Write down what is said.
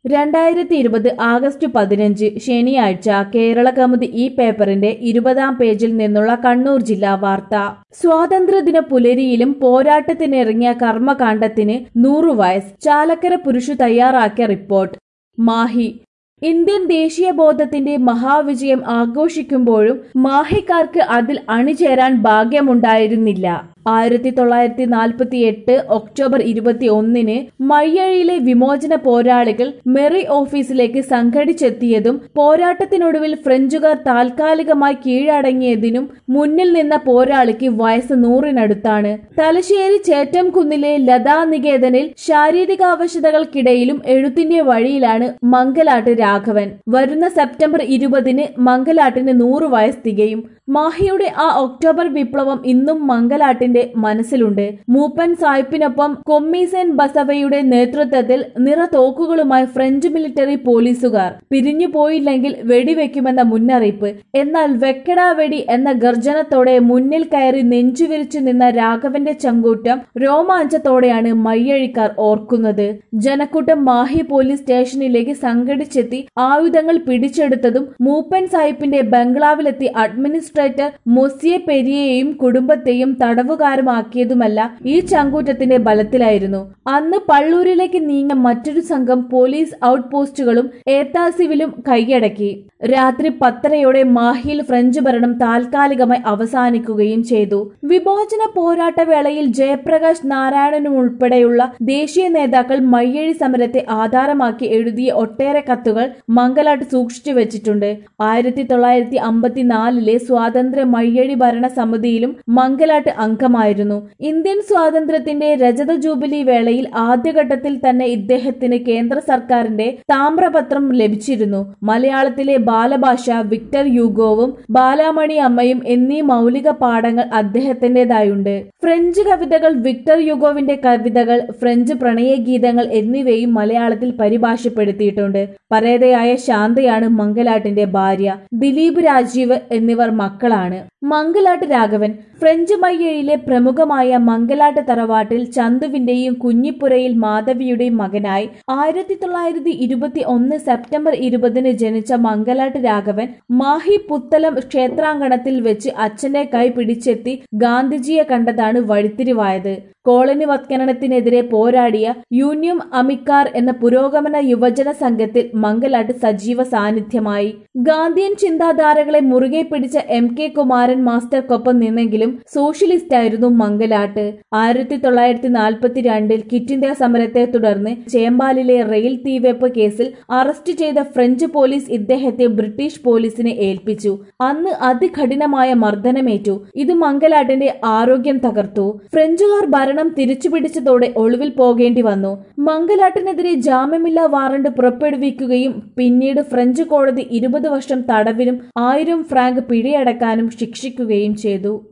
രണ്ടായിരത്തി ഇരുപത് ആഗസ്റ്റ് പതിനഞ്ച് ശനിയാഴ്ച കേരള കൗമുദി ഈ പേപ്പറിന്റെ ഇരുപതാം പേജിൽ നിന്നുള്ള കണ്ണൂർ ജില്ലാ വാർത്ത സ്വാതന്ത്ര്യദിന പുലരിയിലും പോരാട്ടത്തിനിറങ്ങിയ കർമ്മകാണ്ഡത്തിന് നൂറു വയസ്സ് ചാലക്കര പുരുഷു തയ്യാറാക്കിയ റിപ്പോർട്ട് മാഹി ഇന്ത്യൻ ദേശീയബോധത്തിന്റെ മഹാവിജയം ആഘോഷിക്കുമ്പോഴും മാഹിക്കാർക്ക് അതിൽ അണിചേരാൻ ഭാഗ്യമുണ്ടായിരുന്നില്ല ആയിരത്തി തൊള്ളായിരത്തി നാൽപ്പത്തി എട്ട് ഒക്ടോബർ ഇരുപത്തി ഒന്നിന് മയ്യഴിയിലെ വിമോചന പോരാളികൾ മെറി ഓഫീസിലേക്ക് സംഘടിച്ചെത്തിയതും പോരാട്ടത്തിനൊടുവിൽ ഫ്രഞ്ചുകാർ താൽക്കാലികമായി കീഴടങ്ങിയതിനും മുന്നിൽ നിന്ന പോരാളിക്ക് വയസ്സ് നൂറിനടുത്താണ് തലശ്ശേരി ചേറ്റംകുന്നിലെ ലതാ നികേതനിൽ ശാരീരികാവശ്യതകൾക്കിടയിലും എഴുത്തിന്റെ വഴിയിലാണ് മംഗലാട്ട് രാഘവൻ വരുന്ന സെപ്റ്റംബർ ഇരുപതിന് മംഗലാട്ടിന് നൂറ് വയസ്സ് തികയും മാഹിയുടെ ആ ഒക്ടോബർ വിപ്ലവം ഇന്നും മംഗലാട്ടിന്റെ മനസ്സിലുണ്ട് മൂപ്പൻ സായിപ്പിനൊപ്പം കൊമ്മീസൻ ബസവയുടെ നേതൃത്വത്തിൽ നിറ തോക്കുകളുമായി ഫ്രഞ്ച് മിലിറ്ററി പോലീസുകാർ പിരിഞ്ഞു പോയില്ലെങ്കിൽ വെടിവെക്കുമെന്ന മുന്നറിയിപ്പ് എന്നാൽ വെക്കടാ വെടി എന്ന ഗർജനത്തോടെ മുന്നിൽ കയറി നെഞ്ചുവിരിച്ചു നിന്ന രാഘവന്റെ ചങ്കൂറ്റം രോമാഞ്ചത്തോടെയാണ് മയ്യഴിക്കാർ ഓർക്കുന്നത് ജനക്കൂട്ടം മാഹി പോലീസ് സ്റ്റേഷനിലേക്ക് സംഘടിച്ചെത്തി ആയുധങ്ങൾ പിടിച്ചെടുത്തതും മൂപ്പൻ സാഹിബിന്റെ ബംഗ്ലാവിലെത്തി അഡ്മിനിസ്ട്രേറ്റർ മൊസിയെ പെരിയെയും കുടുംബത്തെയും തടവുകാരുമാക്കിയതുമല്ല ഈ ചങ്കൂറ്റത്തിന്റെ ബലത്തിലായിരുന്നു അന്ന് പള്ളൂരിലേക്ക് നീങ്ങിയ മറ്റൊരു സംഘം പോലീസ് ഔട്ട് പോസ്റ്റുകളും ഏത്താസിവിലും കൈയടക്കി രാത്രി പത്തരയോടെ മാഹിയിൽ ഫ്രഞ്ച് ഭരണം താൽക്കാലികമായി അവസാനിക്കുകയും ചെയ്തു വിമോചന പോരാട്ട വേളയിൽ ജയപ്രകാശ് നാരായണനും ഉൾപ്പെടെയുള്ള ദേശീയ നേതാക്കൾ മയ്യഴി സമരത്തെ ആധാരമാക്കി എഴുതിയ ഒട്ടേറെ കത്തുകൾ മംഗലാട്ട് സൂക്ഷിച്ചു വെച്ചിട്ടുണ്ട് ആയിരത്തി തൊള്ളായിരത്തി അമ്പത്തിനാലിലെ സ്വാതന്ത്ര്യ മയ്യഴി ഭരണ സമിതിയിലും മംഗലാട്ട് അംഗമായിരുന്നു ഇന്ത്യൻ സ്വാതന്ത്ര്യത്തിന്റെ രജത ജൂബിലി വേളയിൽ ആദ്യഘട്ടത്തിൽ തന്നെ ഇദ്ദേഹത്തിന് കേന്ദ്ര സർക്കാരിന്റെ താമ്രപത്രം ലഭിച്ചിരുന്നു മലയാളത്തിലെ ബാലഭാഷ വിക്ടർ യുഗോവും ബാലാമണി അമ്മയും എന്നീ മൗലിക പാഠങ്ങൾ അദ്ദേഹത്തിന്റേതായുണ്ട് ഫ്രഞ്ച് കവിതകൾ വിക്ടർ യുഗോവിന്റെ കവിതകൾ ഫ്രഞ്ച് പ്രണയഗീതങ്ങൾ എന്നിവയും മലയാളത്തിൽ പരിഭാഷപ്പെടുത്തിയിട്ടുണ്ട് പരേതയായ ശാന്തയാണ് മംഗലാട്ടിന്റെ ഭാര്യ ദിലീപ് രാജീവ് എന്നിവർ മക്കളാണ് മംഗലാട്ട് രാഘവൻ ഫ്രഞ്ച് മയ്യഴിയിലെ പ്രമുഖമായ മംഗലാട്ട് തറവാട്ടിൽ ചന്തുവിന്റെയും കുഞ്ഞിപ്പുരയിൽ മാധവിയുടെയും മകനായി ആയിരത്തി തൊള്ളായിരത്തി ഇരുപത്തി ഒന്ന് സെപ്റ്റംബർ ഇരുപതിന് ജനിച്ച മംഗലാട്ട് രാഘവൻ മാഹി പുത്തലം ക്ഷേത്രാങ്കണത്തിൽ വെച്ച് അച്ഛന്റെ കൈ പിടിച്ചെത്തി ഗാന്ധിജിയെ കണ്ടതാണ് വഴിത്തിരിവായത് കോളനിവത്കരണത്തിനെതിരെ പോരാടിയ യൂണിയം അമിക്കാർ എന്ന പുരോഗമന യുവജന സംഘത്തിൽ മംഗലാട്ട് സജീവ സാന്നിധ്യമായി ഗാന്ധിയൻ ചിന്താധാരകളെ മുറുകെ പിടിച്ച എം കെ കുമാരൻ മാസ്റ്റർക്കൊപ്പം നിന്നെങ്കിലും സോഷ്യലിസ്റ്റായിരുന്നു മംഗലാട്ട് ആയിരത്തി തൊള്ളായിരത്തി നാൽപ്പത്തി രണ്ടിൽ കിറ്റ് ഇന്ത്യ സമരത്തെ തുടർന്ന് ചേമ്പാലിലെ റെയിൽ തീവെപ്പ് കേസിൽ അറസ്റ്റ് ചെയ്ത ഫ്രഞ്ച് പോലീസ് ഇദ്ദേഹത്തെ ബ്രിട്ടീഷ് പോലീസിനെ ഏൽപ്പിച്ചു അന്ന് അതികഠിനമായ മർദ്ദനമേറ്റു ഇത് മംഗലാട്ടിന്റെ ആരോഗ്യം തകർത്തു ഫ്രഞ്ചുകാർ ഭരണം തിരിച്ചുപിടിച്ചതോടെ ഒളിവിൽ പോകേണ്ടി വന്നു മംഗലാട്ടിനെതിരെ ജാമ്യമില്ലാ വാറണ്ട് പുറപ്പെടുവിക്കുകയും പിന്നീട് ഫ്രഞ്ച് കോടതി ഇരുപത് വർഷം തടവിനും ആയിരം ഫ്രാങ്ക് പിഴയടക്കാനും ശിക്ഷിക്കുകയും ചെയ്തു